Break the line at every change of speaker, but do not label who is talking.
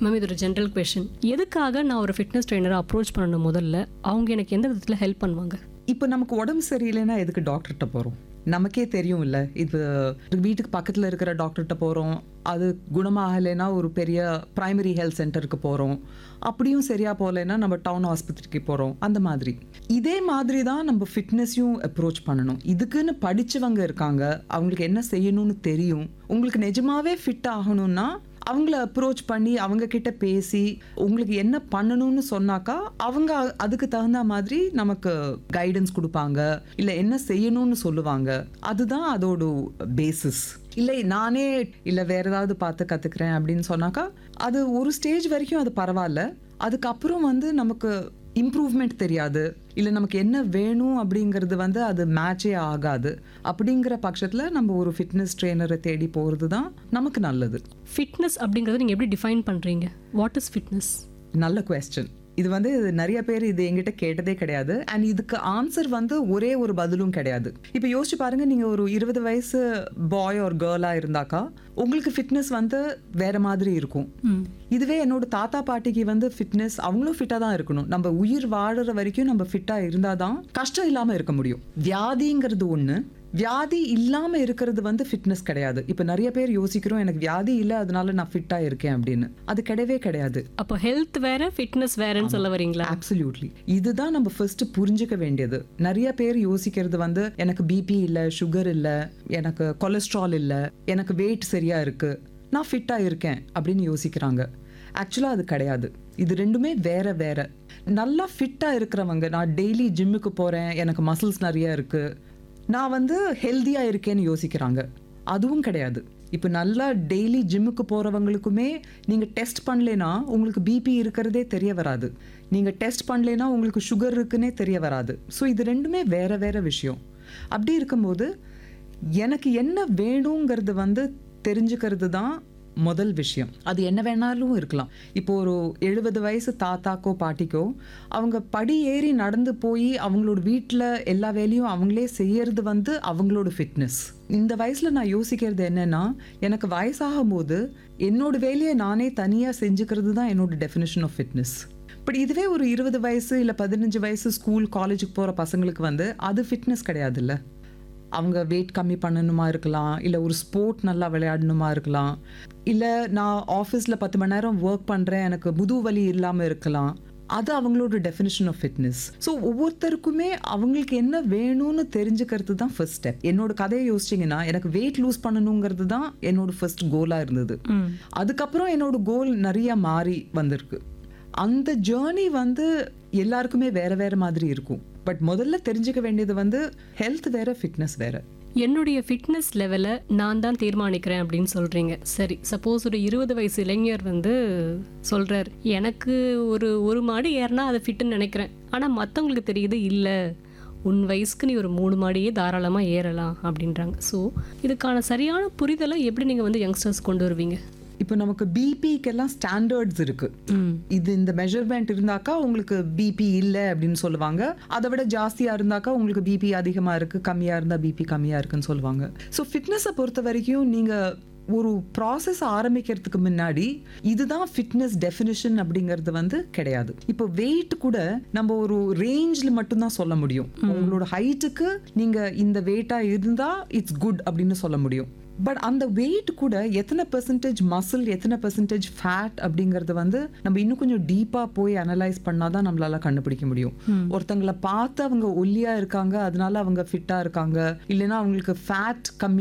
ma'am இது ஒரு general question எதுக்காக நான் ஒரு ஃபிட்னஸ் ட்ரெயினரை அப்ரோச் பண்ணணும் முதல்ல அவங்க எனக்கு எந்த விதத்தில் ஹெல்ப் பண்ணுவாங்க
இப்போ நமக்கு உடம்பு சரியில்லைன்னா எதுக்கு டாக்டர்கிட்ட போகிறோம் நமக்கே தெரியும் இல்லை இது வீட்டுக்கு பக்கத்தில் இருக்கிற டாக்டர்கிட்ட போகிறோம் அது குணமாகலைன்னா ஒரு பெரிய பிரைமரி ஹெல்த் சென்டருக்கு போகிறோம் அப்படியும் சரியா போகலைன்னா நம்ம டவுன் ஆஸ்பத்திரிக்கு போகிறோம் அந்த மாதிரி இதே மாதிரி தான் நம்ம ஃபிட்னஸையும் அப்ரோச் பண்ணணும் இதுக்குன்னு படிச்சவங்க இருக்காங்க அவங்களுக்கு என்ன செய்யணும்னு தெரியும் உங்களுக்கு நிஜமாவே ஃபிட் ஆகணும்னா அவங்கள அப்ரோச் பண்ணி அவங்க கிட்ட பேசி உங்களுக்கு என்ன பண்ணணும்னு சொன்னாக்கா அவங்க அ- அதுக்கு தகுந்த மாதிரி நமக்கு கைடன்ஸ் கொடுப்பாங்க இல்லை என்ன செய்யணும்னு சொல்லுவாங்க அதுதான் அதோட பேசிஸ் இல்லை நானே இல்லை வேற ஏதாவது பார்த்து கற்றுக்கிறேன் அப்படின்னு சொன்னாக்கா அது ஒரு ஸ்டேஜ் வரைக்கும் அது பரவாயில்ல அதுக்கப்புறம் வந்து நமக்கு இம்ப்ரூவ்மெண்ட் தெரியாது இல்லை நமக்கு என்ன வேணும் அப்படிங்கிறது வந்து அது மேட்சே ஆகாது அப்படிங்கிற பட்சத்தில் நம்ம ஒரு ஃபிட்னஸ் ட்ரெயினரை தேடி போகிறது தான் நமக்கு நல்லது
ஃபிட்னஸ் அப்படிங்கிறத நீங்கள் எப்படி டிஃபைன் பண்ணுறீங்க வாட் இஸ் ஃபிட்னஸ்
நல்ல கொஸ்டின் இது வந்து நிறைய பேர் இது என்கிட்ட கேட்டதே கிடையாது அண்ட் இதுக்கு ஆன்சர் வந்து ஒரே ஒரு பதிலும் கிடையாது இப்போ யோசிச்சு பாருங்க நீங்க ஒரு இருபது வயசு பாய் ஒரு கேர்ளா இருந்தாக்கா உங்களுக்கு ஃபிட்னஸ் வந்து வேற மாதிரி இருக்கும் இதுவே என்னோட தாத்தா பாட்டிக்கு வந்து ஃபிட்னஸ் அவங்களும் ஃபிட்டாக தான் இருக்கணும் நம்ம உயிர் வாழுற வரைக்கும் நம்ம ஃபிட்டாக இருந்தால் தான் கஷ்டம் இல்லாமல் இருக்க முடியும் வியாதிங்கிறது ஒன்று வியாதி இல்லாம இருக்கிறது வந்து ஃபிட்னஸ் கிடையாது இப்போ நிறைய பேர் யோசிக்கிறோம் எனக்கு வியாதி இல்லை அதனால நான் ஃபிட்டா இருக்கேன் அப்படின்னு அது கிடையவே கிடையாது
அப்போ ஹெல்த் வேற ஃபிட்னஸ் வேறன்னு சொல்ல வரீங்களா
அப்சல்யூட்லி இதுதான் நம்ம ஃபர்ஸ்ட் புரிஞ்சுக்க வேண்டியது நிறைய பேர் யோசிக்கிறது வந்து எனக்கு பிபி இல்லை சுகர் இல்லை எனக்கு கொலஸ்ட்ரால் இல்லை எனக்கு வெயிட் சரியா இருக்கு நான் ஃபிட்டா இருக்கேன் அப்படின்னு யோசிக்கிறாங்க ஆக்சுவலாக அது கிடையாது இது ரெண்டுமே வேற வேற நல்லா ஃபிட்டாக இருக்கிறவங்க நான் டெய்லி ஜிம்முக்கு போகிறேன் எனக்கு மசில்ஸ் நிறைய இருக்கு நான் வந்து ஹெல்த்தியாக இருக்கேன்னு யோசிக்கிறாங்க அதுவும் கிடையாது இப்போ நல்லா டெய்லி ஜிம்முக்கு போகிறவங்களுக்குமே நீங்கள் டெஸ்ட் பண்ணலைன்னா உங்களுக்கு பிபி இருக்கிறதே தெரிய வராது நீங்கள் டெஸ்ட் பண்ணலைன்னா உங்களுக்கு சுகர் இருக்குன்னே தெரிய வராது ஸோ இது ரெண்டுமே வேற வேற விஷயம் அப்படி இருக்கும்போது எனக்கு என்ன வேணுங்கிறது வந்து தெரிஞ்சுக்கிறது தான் முதல் விஷயம் அது என்ன வேணாலும் இருக்கலாம் இப்போ ஒரு எழுபது வயசு தாத்தாக்கோ பாட்டிக்கோ அவங்க படி ஏறி நடந்து போய் அவங்களோட வீட்டில் எல்லா வேலையும் அவங்களே செய்யறது வந்து அவங்களோட ஃபிட்னஸ் இந்த வயசில் நான் யோசிக்கிறது என்னன்னா எனக்கு வயசாகும் போது என்னோட வேலையை நானே தனியாக செஞ்சுக்கிறது தான் என்னோட டெஃபினேஷன் ஆஃப் ஃபிட்னஸ் பட் இதுவே ஒரு இருபது வயசு இல்லை பதினஞ்சு வயசு ஸ்கூல் காலேஜுக்கு போகிற பசங்களுக்கு வந்து அது ஃபிட்னஸ் கிடையாதுல்ல அவங்க வெயிட் கம்மி பண்ணணுமா இருக்கலாம் இல்லை ஒரு ஸ்போர்ட் நல்லா விளையாடணுமா இருக்கலாம் இல்லை நான் ஆஃபீஸில் பத்து மணி நேரம் ஒர்க் பண்ணுறேன் எனக்கு முதுகு வலி இல்லாமல் இருக்கலாம் அது அவங்களோட டெஃபினிஷன் ஆஃப் ஃபிட்னஸ் ஸோ ஒவ்வொருத்தருக்குமே அவங்களுக்கு என்ன வேணும்னு தெரிஞ்சுக்கிறது தான் ஃபர்ஸ்ட் ஸ்டெப் என்னோட கதையை யோசிச்சிங்கன்னா எனக்கு வெயிட் லூஸ் பண்ணணுங்கிறது தான் என்னோட ஃபர்ஸ்ட் கோலாக இருந்தது அதுக்கப்புறம் என்னோட கோல் நிறைய மாறி வந்திருக்கு அந்த ஜேர்னி வந்து எல்லாருக்குமே வேற வேற மாதிரி இருக்கும் பட் முதல்ல தெரிஞ்சுக்க வேண்டியது வந்து ஹெல்த் வேற ஃபிட்னஸ் வேற
என்னுடைய ஃபிட்னஸ் லெவலை நான் தான் தீர்மானிக்கிறேன் அப்படின்னு சொல்கிறீங்க சரி சப்போஸ் ஒரு இருபது வயசு இளைஞர் வந்து சொல்கிறார் எனக்கு ஒரு ஒரு மாடி ஏறினா அதை ஃபிட்டுன்னு நினைக்கிறேன் ஆனால் மற்றவங்களுக்கு தெரியுது இல்லை உன் வயசுக்கு நீ ஒரு மூணு மாடியே தாராளமாக ஏறலாம் அப்படின்றாங்க ஸோ இதுக்கான சரியான புரிதலை எப்படி நீங்கள் வந்து யங்ஸ்டர்ஸ் கொண்டு வருவீங்க
இப்போ நமக்கு பிபிக்கெல்லாம் ஸ்டாண்டர்ட்ஸ் இருக்கு இது இந்த மெஷர்மெண்ட் இருந்தாக்கா உங்களுக்கு பிபி இல்லை அப்படின்னு சொல்லுவாங்க அதை விட ஜாஸ்தியாக இருந்தாக்கா உங்களுக்கு பிபி அதிகமாக இருக்கு கம்மியாக இருந்தால் பிபி கம்மியாக இருக்குன்னு சொல்லுவாங்க ஸோ ஃபிட்னஸை பொறுத்த வரைக்கும் நீங்கள் ஒரு ப்ராசஸ் ஆரம்பிக்கிறதுக்கு முன்னாடி இதுதான் ஃபிட்னஸ் டெஃபினிஷன் அப்படிங்கிறது வந்து கிடையாது இப்போ வெயிட் கூட நம்ம ஒரு ரேஞ்சில் மட்டும்தான் சொல்ல முடியும் உங்களோட ஹைட்டுக்கு நீங்கள் இந்த வெயிட்டாக இருந்தால் இட்ஸ் குட் அப்படின்னு சொல்ல முடியும் பட் அந்த வெயிட் கூட எத்தனை பெர்சன்டேஜ் மசில் எத்தனை பெர்சன்டேஜ் ஃபேட் அப்படிங்கறது வந்து நம்ம இன்னும் கொஞ்சம் டீப்பா போய் அனலைஸ் பண்ணாதான் நம்மளால கண்டுபிடிக்க முடியும் ஒருத்தங்களை பார்த்து அவங்க ஒல்லியா இருக்காங்க அதனால அவங்க ஃபிட்டா இருக்காங்க இல்லைன்னா அவங்களுக்கு ஃபேட் கம்மி